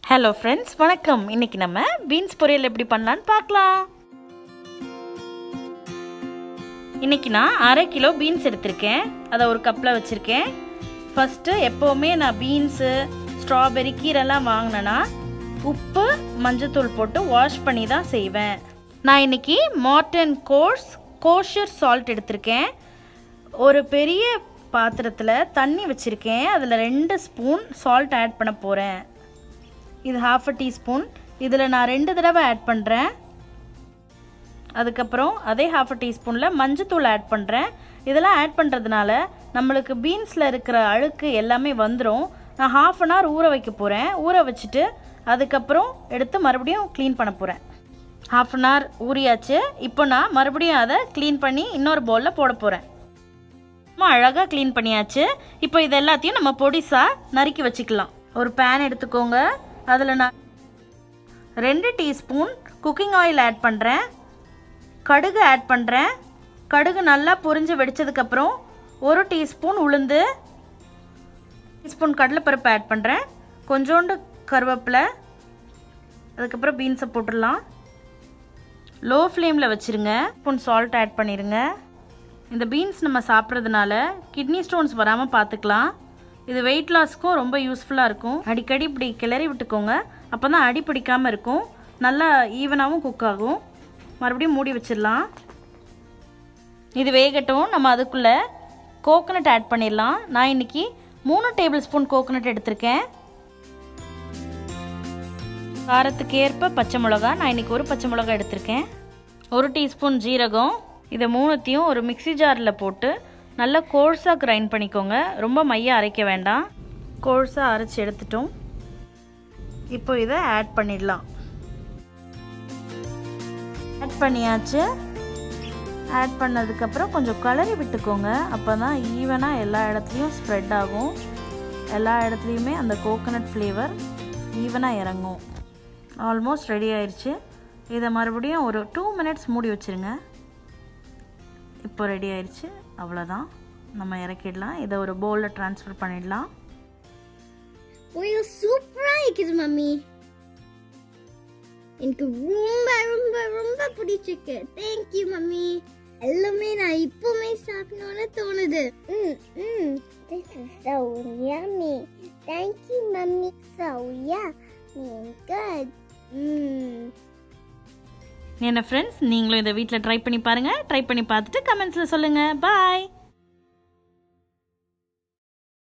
Hello friends வணக்கம் இன்னைக்கு நம்ம பீன்ஸ் பொரியல் எப்படி பண்ணலான்னு பார்க்கலாம் இன்னைக்கு நான் அரை கிலோ பீன்ஸ் எடுத்திருக்கேன் அதை ஒரு கப்பில் வச்சுருக்கேன் ஃபஸ்ட்டு எப்போவுமே நான் பீன்ஸு ஸ்ட்ராபெரி கீரைலாம் வாங்கினேன்னா உப்பு மஞ்சத்தூள் போட்டு வாஷ் பண்ணி தான் செய்வேன் நான் இன்னைக்கு மார்டன் கோர்ஸ் கோஷர் சால்ட் எடுத்திருக்கேன் ஒரு பெரிய பாத்திரத்தில் தண்ணி வச்சுருக்கேன் அதில் ரெண்டு ஸ்பூன் சால்ட் ஆட் பண்ண போகிறேன் இது ஹாஃப் அ டீஸ்பூன் இதில் நான் ரெண்டு தடவை ஆட் பண்ணுறேன் அதுக்கப்புறம் அதே ஹாஃப் அ டீஸ்பூனில் மஞ்சத்தூள் ஆட் பண்ணுறேன் இதெல்லாம் ஆட் பண்ணுறதுனால நம்மளுக்கு பீன்ஸில் இருக்கிற அழுக்கு எல்லாமே வந்துடும் நான் ஹாஃப் அன் ஹவர் ஊற வைக்க போகிறேன் ஊற வச்சுட்டு அதுக்கப்புறம் எடுத்து மறுபடியும் க்ளீன் பண்ண போகிறேன் ஹாஃப் அன் ஹவர் ஊறியாச்சு இப்போ நான் மறுபடியும் அதை க்ளீன் பண்ணி இன்னொரு பவுலில் போட போகிறேன் நம்ம அழகாக க்ளீன் பண்ணியாச்சு இப்போ இது எல்லாத்தையும் நம்ம பொடிசாக நறுக்கி வச்சுக்கலாம் ஒரு பேன் எடுத்துக்கோங்க அதில் நான் ரெண்டு டீஸ்பூன் குக்கிங் ஆயில் ஆட் பண்ணுறேன் கடுகு ஆட் பண்ணுறேன் கடுகு நல்லா பொரிஞ்சு வெடிச்சதுக்கப்புறம் ஒரு டீஸ்பூன் உளுந்து டீஸ்பூன் கடலைப்பருப்பு ஆட் பண்ணுறேன் கொஞ்சோண்டு கருவேப்பிலை அதுக்கப்புறம் பீன்ஸை போட்டுடலாம் லோ ஃப்ளேமில் வச்சுருங்க ஸ்பூன் சால்ட் ஆட் பண்ணிடுங்க இந்த பீன்ஸ் நம்ம சாப்பிட்றதுனால கிட்னி ஸ்டோன்ஸ் வராமல் பார்த்துக்கலாம் இது வெயிட் லாஸ்க்கும் ரொம்ப யூஸ்ஃபுல்லாக இருக்கும் அடிக்கடி இப்படி கிளறி விட்டுக்கோங்க அப்போ தான் அடி பிடிக்காமல் இருக்கும் நல்லா ஈவனாகவும் குக் ஆகும் மறுபடியும் மூடி வச்சிடலாம் இது வேகட்டும் நம்ம அதுக்குள்ளே கோகனட் ஆட் பண்ணிடலாம் நான் இன்னைக்கு மூணு டேபிள் ஸ்பூன் கோகனட் எடுத்திருக்கேன் காரத்துக்கு ஏற்ப பச்சை மிளகா நான் இன்னைக்கு ஒரு பச்சை மிளகா எடுத்திருக்கேன் ஒரு டீஸ்பூன் ஜீரகம் இதை மூணுத்தையும் ஒரு மிக்சி ஜாரில் போட்டு நல்லா கோர்ஸாக கிரைண்ட் பண்ணிக்கோங்க ரொம்ப மையாக அரைக்க வேண்டாம் கோர்ஸாக அரைச்சி எடுத்துட்டோம் இப்போ இதை ஆட் பண்ணிடலாம் ஆட் பண்ணியாச்சு ஆட் பண்ணதுக்கப்புறம் கொஞ்சம் கலரி விட்டுக்கோங்க அப்போ தான் ஈவனாக எல்லா இடத்துலையும் ஸ்ப்ரெட் ஆகும் எல்லா இடத்துலையுமே அந்த கோகனட் ஃப்ளேவர் ஈவனாக இறங்கும் ஆல்மோஸ்ட் ரெடி ஆயிடுச்சு இதை மறுபடியும் ஒரு டூ மினிட்ஸ் மூடி வச்சுருங்க இப்போ ரெடி ஆயிடுச்சு அவ்வளோதான் நம்ம இறக்கிடலாம் இதை ஒரு பவுலில் ட்ரான்ஸ்ஃபர் பண்ணிடலாம் Oil சூப்பரா இருக்குது மம்மி எனக்கு ரொம்ப ரொம்ப ரொம்ப பிடிச்சிருக்கு தேங்க்யூ மம்மி எல்லாமே நான் இப்பவுமே சாப்பிடணும்னு தோணுது ம் ம் This is so yummy. Thank you, Mummy. So yummy and good. Mm. என்ன ஃப்ரெண்ட்ஸ் நீங்களும் இதை வீட்டில் ட்ரை பண்ணி பாருங்கள் ட்ரை பண்ணி பார்த்துட்டு கமெண்ட்ஸில் சொல்லுங்கள் பாய்